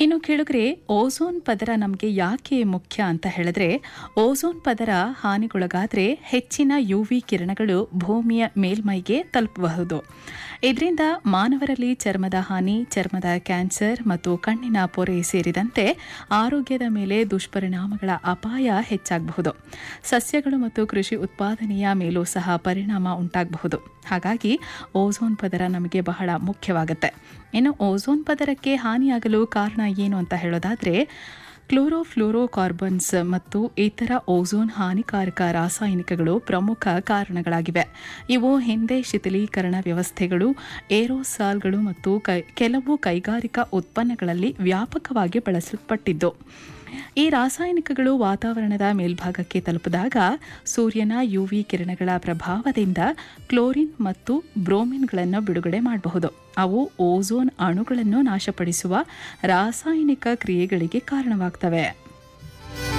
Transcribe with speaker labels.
Speaker 1: ಇನ್ನು ಕೇಳಿದ್ರೆ ಓಝೋನ್ ಪದರ ನಮಗೆ ಯಾಕೆ ಮುಖ್ಯ ಅಂತ ಹೇಳಿದ್ರೆ ಓಝೋನ್ ಪದರ ಹಾನಿಗೊಳಗಾದ್ರೆ ಹೆಚ್ಚಿನ ಯುವಿ ಕಿರಣಗಳು ಭೂಮಿಯ ಮೇಲ್ಮೈಗೆ ತಲುಪಬಹುದು ಇದರಿಂದ ಮಾನವರಲ್ಲಿ ಚರ್ಮದ ಹಾನಿ ಚರ್ಮದ ಕ್ಯಾನ್ಸರ್ ಮತ್ತು ಕಣ್ಣಿನ ಪೊರೆ ಸೇರಿದಂತೆ ಆರೋಗ್ಯದ ಮೇಲೆ ದುಷ್ಪರಿಣಾಮಗಳ ಅಪಾಯ ಹೆಚ್ಚಾಗಬಹುದು ಸಸ್ಯಗಳು ಮತ್ತು ಕೃಷಿ ಉತ್ಪಾದನೆಯ ಮೇಲೂ ಸಹ ಪರಿಣಾಮ ಉಂಟಾಗಬಹುದು ಹಾಗಾಗಿ ಓಝೋನ್ ಪದರ ನಮಗೆ ಬಹಳ ಮುಖ್ಯವಾಗುತ್ತೆ ಇನ್ನು ಓಝೋನ್ ಪದರಕ್ಕೆ ಹಾನಿಯಾಗಲು ಕಾರಣ ಏನು ಅಂತ ಹೇಳೋದಾದ್ರೆ ಕ್ಲೋರೋಫ್ಲೋರೋಕಾರ್ಬನ್ಸ್ ಮತ್ತು ಇತರ ಓಝೋನ್ ಹಾನಿಕಾರಕ ರಾಸಾಯನಿಕಗಳು ಪ್ರಮುಖ ಕಾರಣಗಳಾಗಿವೆ ಇವು ಹಿಂದೆ ಶಿಥಿಲೀಕರಣ ವ್ಯವಸ್ಥೆಗಳು ಏರೋಸಾಲ್ಗಳು ಮತ್ತು ಕೈ- ಕೆಲವು ಕೈಗಾರಿಕಾ ಉತ್ಪನ್ನಗಳಲ್ಲಿ ವ್ಯಾಪಕವಾಗಿ ಬಳಸಲ್ಪಟ್ಟಿದ್ದು ಈ ರಾಸಾಯನಿಕಗಳು ವಾತಾವರಣದ ಮೇಲ್ಭಾಗಕ್ಕೆ ತಲುಪಿದಾಗ ಸೂರ್ಯನ ಯುವಿ ಕಿರಣಗಳ ಪ್ರಭಾವದಿಂದ ಕ್ಲೋರಿನ್ ಮತ್ತು ಬ್ರೋಮಿನ್ಗಳನ್ನು ಬಿಡುಗಡೆ ಮಾಡಬಹುದು ಅವು ಓಝೋನ್ ಅಣುಗಳನ್ನು ನಾಶಪಡಿಸುವ ರಾಸಾಯನಿಕ ಕ್ರಿಯೆಗಳಿಗೆ ಕಾರಣವಾಗ್ತವೆ